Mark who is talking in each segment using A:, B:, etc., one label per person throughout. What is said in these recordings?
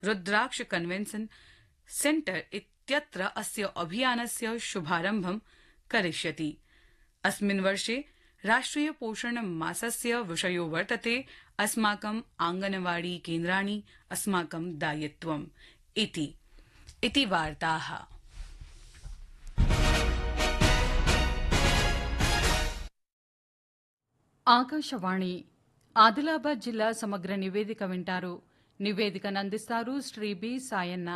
A: रुद्राक्ष convention centre इत्यत्र अस्य अभियानस्य शुभारम्भं करिष्यति अस्मिन् वर्षे राष्ट्रिय पोषण मासस्य विषयो वर्तते अस्माकं आंगनवाड़ी केन्द्राणि अस्माकं दायित्वम् इति इति वार्ताः
B: ఆకాశవాణి ఆదిలాబాద్ జిల్లా సమగ్ర నివేదిక వింటారు నివేదికను అందిస్తారు శ్రీ బి సాయన్న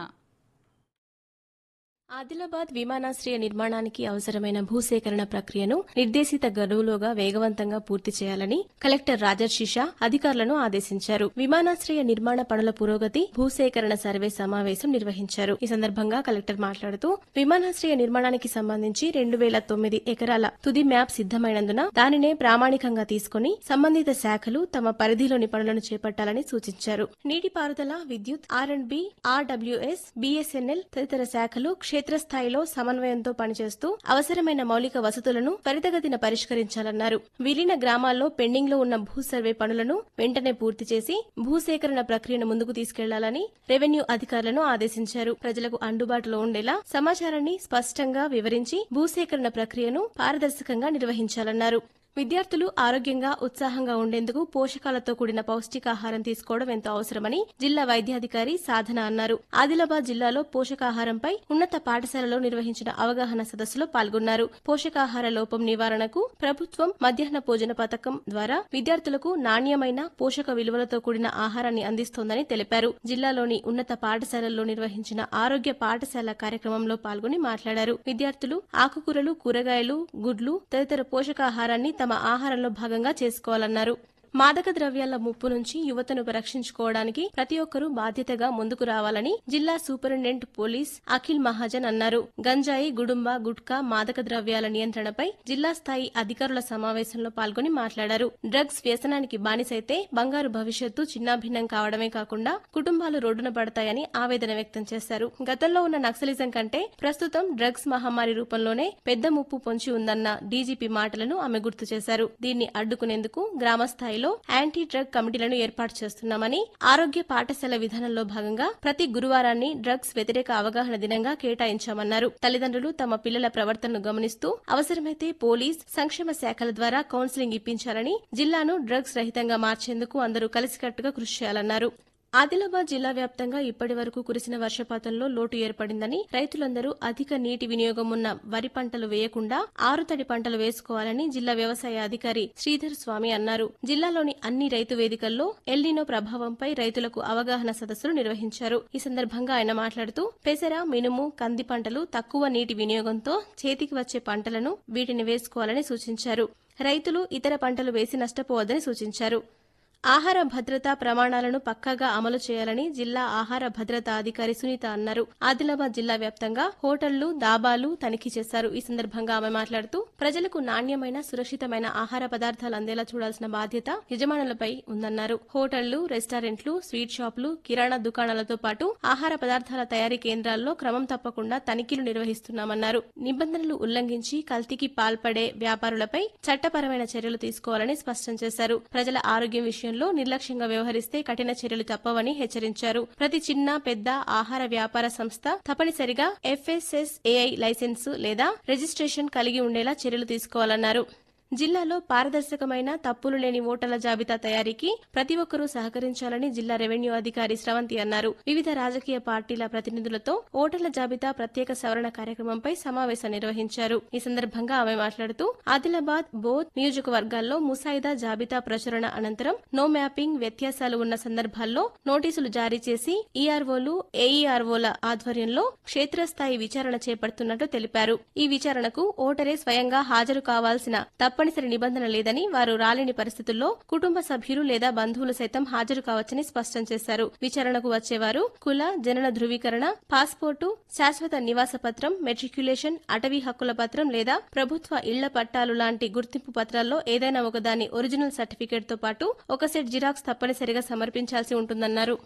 C: ఆదిలాబాద్ విమానాశ్రయ నిర్మాణానికి అవసరమైన భూసేకరణ ప్రక్రియను నిర్దేశిత గడువులోగా వేగవంతంగా పూర్తి చేయాలని కలెక్టర్ రాజర్షిషా అధికారులను ఆదేశించారు విమానాశ్రయ నిర్మాణ పనుల పురోగతి భూసేకరణ సర్వే సమావేశం నిర్వహించారు ఈ సందర్భంగా కలెక్టర్ మాట్లాడుతూ విమానాశ్రయ నిర్మాణానికి సంబంధించి రెండు వేల తొమ్మిది ఎకరాల తుది మ్యాప్ సిద్దమైనందున దానినే ప్రామాణికంగా తీసుకుని సంబంధిత శాఖలు తమ పరిధిలోని పనులను చేపట్టాలని సూచించారు నీటిపారుదల విద్యుత్ R and B RWS BSNL తదితర శాఖలు క్షేత్రస్థాయిలో సమన్వయంతో పనిచేస్తూ అవసరమైన మౌలిక వసతులను త్వరితగతిన పరిష్కరించాలన్నారు విలీన గ్రామాల్లో పెండింగ్ లో ఉన్న భూ సర్వే పనులను వెంటనే పూర్తి చేసి భూసేకరణ ప్రక్రియను ముందుకు తీసుకెళ్లాలని రెవెన్యూ అధికారులను ఆదేశించారు ప్రజలకు అందుబాటులో ఉండేలా సమాచారాన్ని స్పష్టంగా వివరించి భూసేకరణ ప్రక్రియను పారదర్శకంగా నిర్వహించాలన్నారు విద్యార్థులు ఆరోగ్యంగా ఉత్సాహంగా ఉండేందుకు పోషకాలతో కూడిన పౌష్టికాహారం తీసుకోవడం ఎంతో అవసరమని జిల్లా వైద్యాధికారి సాధన అన్నారు ఆదిలాబాద్ జిల్లాలో పోషకాహారంపై ఉన్నత పాఠశాలలో నిర్వహించిన అవగాహన సదస్సులో పాల్గొన్నారు పోషకాహార లోపం నివారణకు ప్రభుత్వం మధ్యాహ్న భోజన పథకం ద్వారా విద్యార్థులకు నాణ్యమైన పోషక విలువలతో కూడిన ఆహారాన్ని అందిస్తోందని తెలిపారు జిల్లాలోని ఉన్నత పాఠశాలల్లో నిర్వహించిన ఆరోగ్య పాఠశాల కార్యక్రమంలో పాల్గొని మాట్లాడారు విద్యార్థులు ఆకుకూరలు కూరగాయలు గుడ్లు తదితర పోషకాహారాన్ని తమ ఆహారంలో భాగంగా చేసుకోవాలన్నారు మాదక ద్రవ్యాల ముప్పు నుంచి యువతను రక్షించుకోవడానికి ప్రతి ఒక్కరూ బాధ్యతగా ముందుకు రావాలని జిల్లా సూపరింటెండెంట్ పోలీస్ అఖిల్ మహాజన్ అన్నారు గంజాయి గుడుంబ గుట్కా మాదక ద్రవ్యాల నియంత్రణపై జిల్లా స్థాయి అధికారుల సమావేశంలో పాల్గొని మాట్లాడారు డ్రగ్స్ వ్యసనానికి బానిసైతే బంగారు భవిష్యత్తు చిన్నాభిన్నం కావడమే కాకుండా కుటుంబాలు రోడ్డున పడతాయని ఆవేదన వ్యక్తం చేశారు గతంలో ఉన్న నక్సలిజం కంటే ప్రస్తుతం డ్రగ్స్ మహమ్మారి రూపంలోనే పెద్ద ముప్పు పొంచి ఉందన్న డీజీపీ మాటలను ఆమె గుర్తు చేశారు దీన్ని అడ్డుకునేందుకు గ్రామ స్థాయిలో యాంటీ డ్రగ్ కమిటీలను ఏర్పాటు చేస్తున్నామని ఆరోగ్య పాఠశాల విధానంలో భాగంగా ప్రతి గురువారాన్ని డ్రగ్స్ వ్యతిరేక అవగాహన దినంగా కేటాయించామన్నారు తల్లిదండ్రులు తమ పిల్లల ప్రవర్తనను గమనిస్తూ అవసరమైతే పోలీస్ సంక్షేమ శాఖల ద్వారా కౌన్సిలింగ్ ఇప్పించాలని జిల్లాను డ్రగ్స్ రహితంగా మార్చేందుకు అందరూ కలిసికట్టుగా కృషి చేయాలన్నారు ఆదిలాబాద్ జిల్లా వ్యాప్తంగా ఇప్పటి వరకు కురిసిన వర్షపాతంలో లోటు ఏర్పడిందని రైతులందరూ అధిక నీటి వినియోగం ఉన్న వరి పంటలు వేయకుండా ఆరుతడి పంటలు వేసుకోవాలని జిల్లా వ్యవసాయ అధికారి శ్రీధర్ స్వామి అన్నారు జిల్లాలోని అన్ని రైతు వేదికల్లో ఎల్నినో ప్రభావంపై రైతులకు అవగాహన సదస్సులు నిర్వహించారు ఈ సందర్భంగా ఆయన మాట్లాడుతూ పెసర మినుము కంది పంటలు తక్కువ నీటి వినియోగంతో చేతికి వచ్చే పంటలను వీటిని వేసుకోవాలని సూచించారు రైతులు ఇతర పంటలు వేసి నష్టపోవద్దని సూచించారు ఆహార భద్రతా ప్రమాణాలను పక్కాగా అమలు చేయాలని జిల్లా ఆహార భద్రతా అధికారి సునీత అన్నారు ఆదిలాబాద్ జిల్లా వ్యాప్తంగా హోటళ్లు దాబాలు తనిఖీ చేశారు ఈ సందర్భంగా ఆమె మాట్లాడుతూ ప్రజలకు నాణ్యమైన సురక్షితమైన ఆహార పదార్థాలు అందేలా చూడాల్సిన బాధ్యత యజమానులపై ఉందన్నారు హోటళ్లు రెస్టారెంట్లు స్వీట్ షాపులు కిరాణా దుకాణాలతో పాటు ఆహార పదార్థాల తయారీ కేంద్రాల్లో క్రమం తప్పకుండా తనిఖీలు నిర్వహిస్తున్నామన్నారు నిబంధనలు ఉల్లంఘించి కల్తీకి పాల్పడే వ్యాపారులపై చట్టపరమైన చర్యలు తీసుకోవాలని స్పష్టం చేశారు ప్రజల ఆరోగ్యం విషయంలో నిర్లక్ష్యంగా వ్యవహరిస్తే కఠిన చర్యలు తప్పవని హెచ్చరించారు ప్రతి చిన్న పెద్ద ఆహార వ్యాపార సంస్థ తప్పనిసరిగా ఎఫ్ఎస్ఎస్ఏఐ లైసెన్సు లేదా రిజిస్ట్రేషన్ కలిగి ఉండేలా చర్యలు తీసుకోవాలన్నారు జిల్లాలో పారదర్శకమైన తప్పులు లేని ఓటర్ల జాబితా తయారీకి ప్రతి ఒక్కరూ సహకరించాలని జిల్లా రెవెన్యూ అధికారి స్రవంతి అన్నారు వివిధ రాజకీయ పార్టీల ప్రతినిధులతో ఓటర్ల జాబితా ప్రత్యేక సవరణ కార్యక్రమంపై సమావేశం నిర్వహించారు ఈ సందర్భంగా ఆమె మాట్లాడుతూ ఆదిలాబాద్ బోధ్ నియోజకవర్గాల్లో ముసాయిదా జాబితా ప్రచురణ అనంతరం నో మ్యాపింగ్ వ్యత్యాసాలు ఉన్న సందర్భాల్లో నోటీసులు జారీ చేసి ఈఆర్ఓలు ఏఈఆర్ఓల ఆధ్వర్యంలో క్షేత్రస్థాయి విచారణ చేపడుతున్నట్లు తెలిపారు ఈ విచారణకు ఓటరే స్వయంగా హాజరు కావాల్సిన తప్పనిసరి నిబంధన లేదని వారు రాలేని పరిస్థితుల్లో కుటుంబ సభ్యులు లేదా బంధువులు సైతం హాజరు కావచ్చని స్పష్టం చేశారు విచారణకు వచ్చేవారు కుల జనన ధృవీకరణ పాస్పోర్టు శాశ్వత నివాస పత్రం మెట్రిక్యులేషన్ అటవీ హక్కుల పత్రం లేదా ప్రభుత్వ ఇళ్ల పట్టాలు లాంటి గుర్తింపు పత్రాల్లో ఏదైనా ఒకదాని ఒరిజినల్ సర్టిఫికేట్ తో పాటు ఒక సెట్ జిరాక్స్ తప్పనిసరిగా సమర్పించాల్సి ఉంటుందన్నారు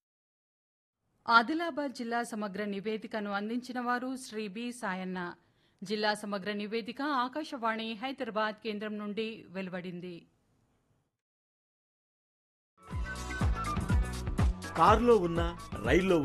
B: ఆదిలాబాద్ జిల్లా సమగ్ర నివేదికను అందించిన వారు శ్రీ బి సాయన్న జిల్లా సమగ్ర నివేదిక ఆకాశవాణి హైదరాబాద్ కేంద్రం నుండి వెలువడింది
D: కారులో ఉన్నా రైల్లో